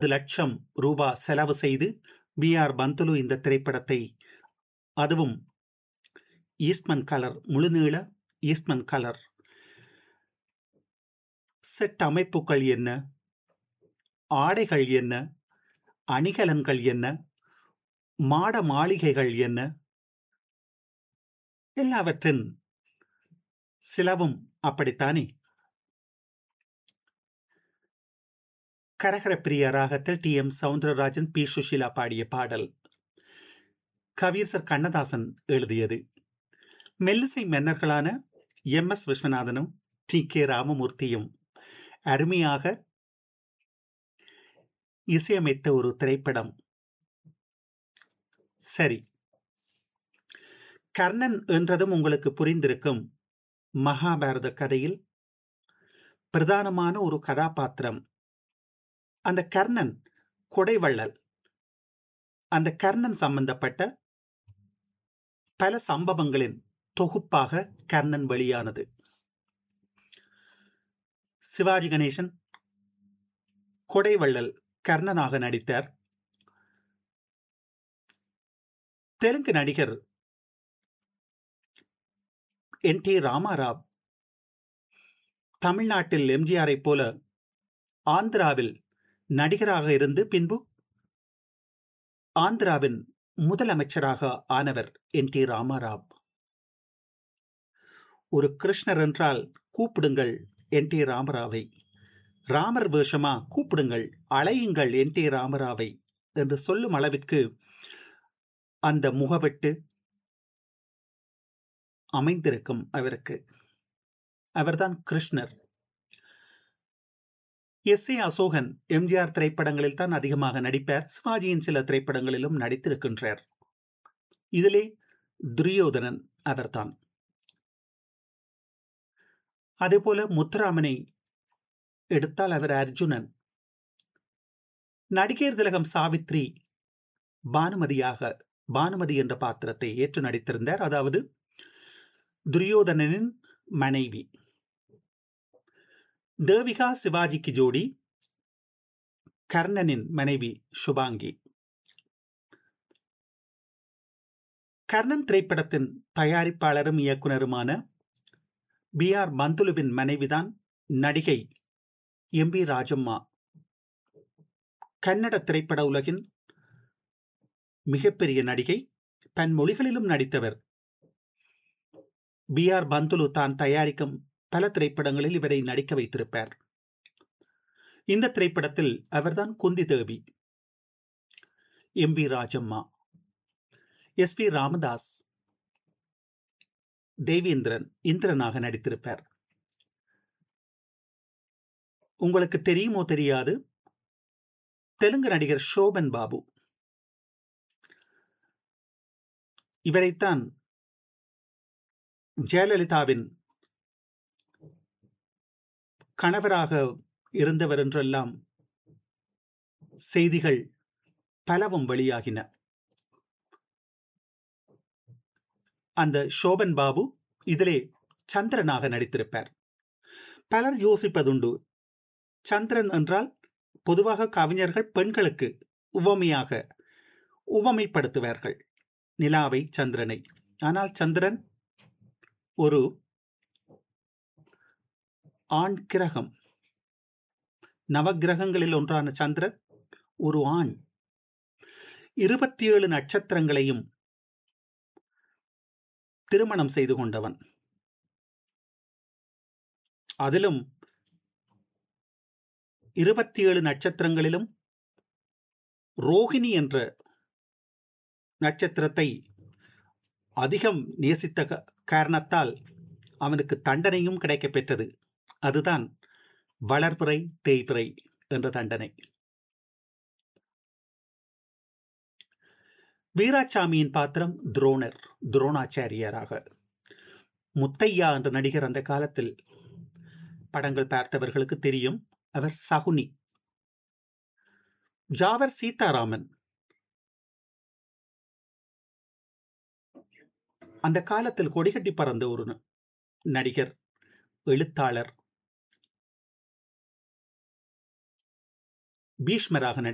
லட்சம் ரூபா செலவு செய்து பி ஆர் பந்துலு இந்த திரைப்படத்தை அதுவும் ஈஸ்ட்மன் கலர் முழுநீள ஈஸ்ட்மன் கலர் செட் அமைப்புகள் என்ன ஆடைகள் என்ன அணிகலன்கள் என்ன மாட மாளிகைகள் என்ன எல்லாவற்றின் சிலவும் அப்படித்தானே கரகர பிரிய ராகத்தில் T M Soundararajan P Susheela பாடிய பாடல் கவியரசர் கண்ணதாசன் எழுதியது மெல்லிசை மன்னர்களான எம் எஸ் விஸ்வநாதனும் டி கே ராமமூர்த்தியும் அருமையாக இசையமைத்த ஒரு திரைப்படம் சரி கர்ணன் என்றதும் உங்களுக்கு புரிந்திருக்கும் மகாபாரத கதையில் பிரதானமான ஒரு கதாபாத்திரம் அந்த கர்ணன் கொடைவள்ளல் அந்த கர்ணன் சம்பந்தப்பட்ட பல சம்பவங்களின் தொகுப்பாக கர்ணன் வெளியானது சிவாஜி கணேசன் கொடைவள்ளல் கர்ணனாக நடித்தார் தெலுங்கு நடிகர் என் டி ராமாராவ் தமிழ்நாட்டில் எம்ஜிஆரை போல ஆந்திராவில் நடிகராக இருந்து பின்பு ஆந்திராவின் முதலமைச்சராக ஆனவர் என் டி ராமாராவ் ஒரு கிருஷ்ணர் என்றால் கூப்பிடுங்கள் என் டி ராமராவை ராமர் வேஷமா கூப்பிடுங்கள் அழையுங்கள் என் டி ராமராவை என்று சொல்லும் அளவிற்கு அந்த முகவெட்டு அமைந்திருக்கும் அவருக்கு அவர்தான் கிருஷ்ணர் எஸ் ஏ அசோகன் எம்ஜிஆர் திரைப்படங்களில் தான் அதிகமாக நடிப்பார் சிவாஜியின் சில திரைப்படங்களிலும் நடித்திருக்கின்றார் இதிலே துரியோதனன் அவர்தான் அதேபோல முத்துராமனை எடுத்தால் அவர் அர்ஜுனன் நடிகர் திலகம் சாவித்ரி பானுமதியாக பானுமதி என்ற பாத்திரத்தை ஏற்று நடித்திருந்தார் அதாவது துரியோதனனின் மனைவி தேவிகா சிவாஜிக்கு ஜோடி கர்ணனின் மனைவி சுபாங்கி கர்ணன் திரைப்படத்தின் தயாரிப்பாளரும் இயக்குனருமான பி ஆர் பந்துலுவின் மனைவிதான் நடிகை எம் பி ராஜம்மா கன்னட திரைப்பட உலகின் மிகப்பெரிய நடிகை பன்மொழிகளிலும் நடித்தவர் பி ஆர் பந்துலு தான் தயாரிக்கும் பல திரைப்படங்களில் இவரை நடிக்க வைத்திருப்பார் இந்த திரைப்படத்தில் அவர்தான் Kunti Devi M V Rajamma S P Ramadas Devendran இந்திரனாக நடித்திருப்பார் உங்களுக்கு தெரியுமோ தெரியாது தெலுங்கு நடிகர் ஷோபன் பாபு இவரைத்தான் ஜெயலலிதாவின் கணவராக இருந்தவர் என்றெல்லாம் செய்திகள் பலவும் வெளியாகின அந்த ஷோபன் பாபு இதிலே சந்திரனாக நடித்திருப்பார் பலர் யோசிப்பதுண்டு சந்திரன் என்றால் பொதுவாக கவிஞர்கள் பெண்களுக்கு உவமையாக உவமைப்படுத்துவார்கள் நிலாவை சந்திரனை ஆனால் சந்திரன் ஒரு ஆண் கிரகம் நவகிரகங்களில் ஒன்றான சந்திரன் ஒரு ஆண் இருபத்தி ஏழு நட்சத்திரங்களையும் திருமணம் செய்து கொண்டவன் அதிலும் இருபத்தி ஏழு நட்சத்திரங்களிலும் ரோகிணி என்ற நட்சத்திரத்தை அதிகம் நேசித்த காரணத்தால் அவனுக்கு தண்டனையும் கிடைக்க பெற்றது அதுதான் வளர்பிறை தேய்பிறை என்ற தண்டனை வீராசாமியின் பாத்திரம் துரோணர் துரோணாச்சாரியாராக முத்தையா என்ற நடிகர் அந்த காலத்தில் படங்கள் பார்த்தவர்களுக்கு தெரியும் அவர் சகுனி ஜாவர் சீதாராமன் அந்த காலத்தில் கொடிகட்டி பறந்த ஒரு நடிகர் எழுத்தாளர் பீஷ்மராக